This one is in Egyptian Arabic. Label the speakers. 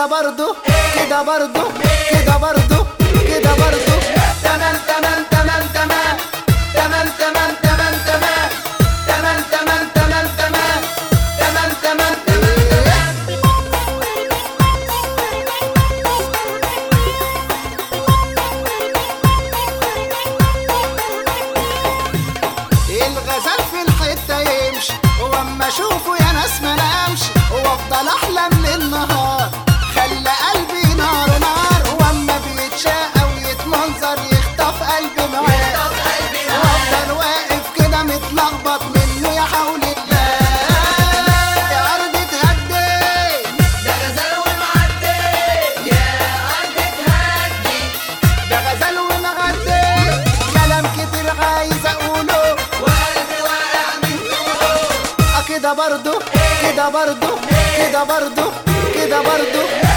Speaker 1: كده برضو كده برضو كده برضو كده برضو تمام تمام تمام تمام تمام تمام تمام تمام تمام تمام تمام تمام تمام تمام تمام الغزال في الحتة يمشي واما اشوفه يا ناس ما نامش وافضل احلم للنهار خلى قلبي نار نار واما بيتشاقى ويتمنظر يخطف قلبي معاه وافضل واقف كده متلخبط منه يا حول الله يا ارض تهدي
Speaker 2: ده غزال ومعدي يا أرض تهدي
Speaker 1: ده غزال ومغدي كلام كتير عايز اقوله
Speaker 2: وقلبي واقع من طوله
Speaker 1: آه كده برضو كده برضو كده برضو كده برضو